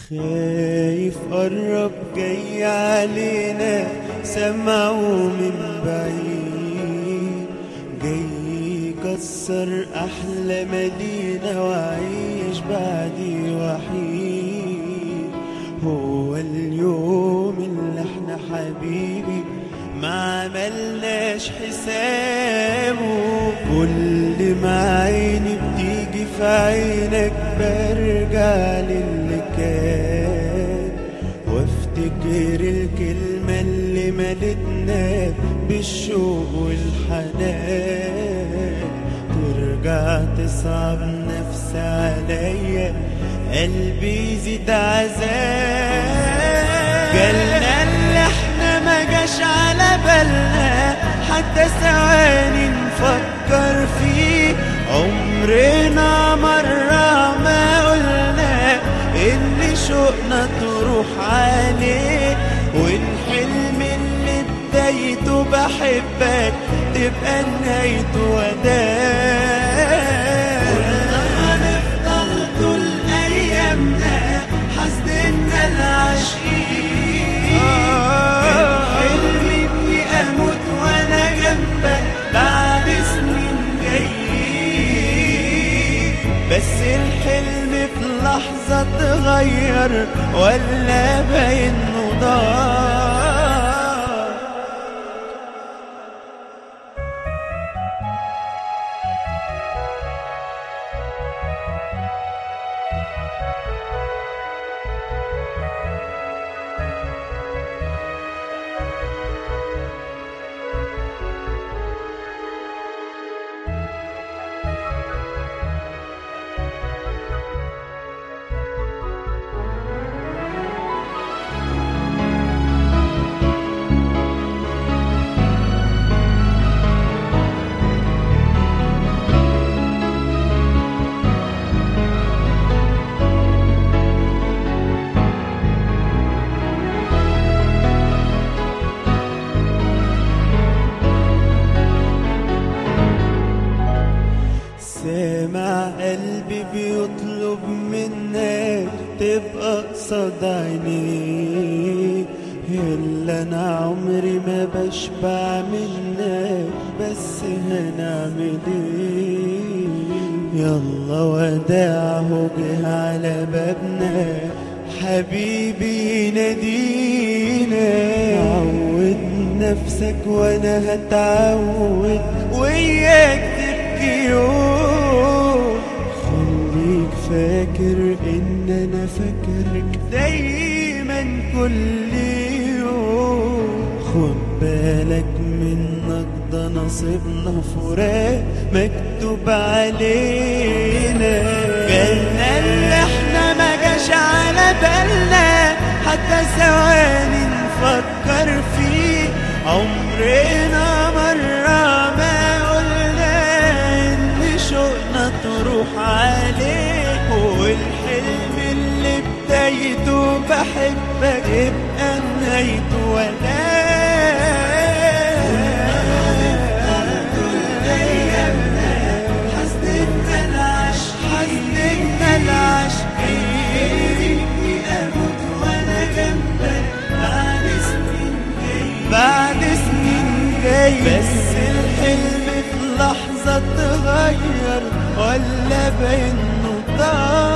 خايف قرب جاي علينا سمعه من بعيد جاي يكسر أحلى مدينة وعيش بعدي وحيد هو اليوم اللي احنا حبيبي ما عملناش حسابه كل ما عيني بتيجي في عينك برجع للي كان وافتكر الكلمة اللي ملتنا بالشوق والحنان ترجع تصعب نفس عليا قلبي يزيد عذاب جالنا اللي احنا ما جاش على بالنا حتى ثواني نفكر فيه عمرنا مرة ما قلنا ان شوقنا تروح عليه والحلم اللي بدايته بحبك تبقى نهايته وداع هنفضل طول ايامنا حاسدنا العاشقين كان حلمي اني اموت وانا جنبك بعد سنين جايين بس الحلم في لحظة اتغير ولا باين إنه ضاع سامع قلبي بيطلب منك تبقى قصاد عينيه إلا أنا عمري ما بشبع منك بس هنعمل إيه يلا وداعه جه على بابنا حبيبي ينادينا عود نفسك وانا هتعود وياك تبكي يوم خليك فاكر ان انا فاكرك دايما كل يوم خد بالك منك ده نصيبنا فراق مكتوب علينا جالنا اللي احنا ما جاش على بالنا حتى ثواني نفكر فيه عمرنا مرة ما قلنا ان شوقنا تروح عليه والحلم اللي بدايته بحبك يبقى نهايته ولا حسدنا العشق حسدنا العشق إني أموت وأنا جنبك بعد سنين جاي بعد سنين جاي بس الحلم في لحظة اتغير ولا بينه ضاع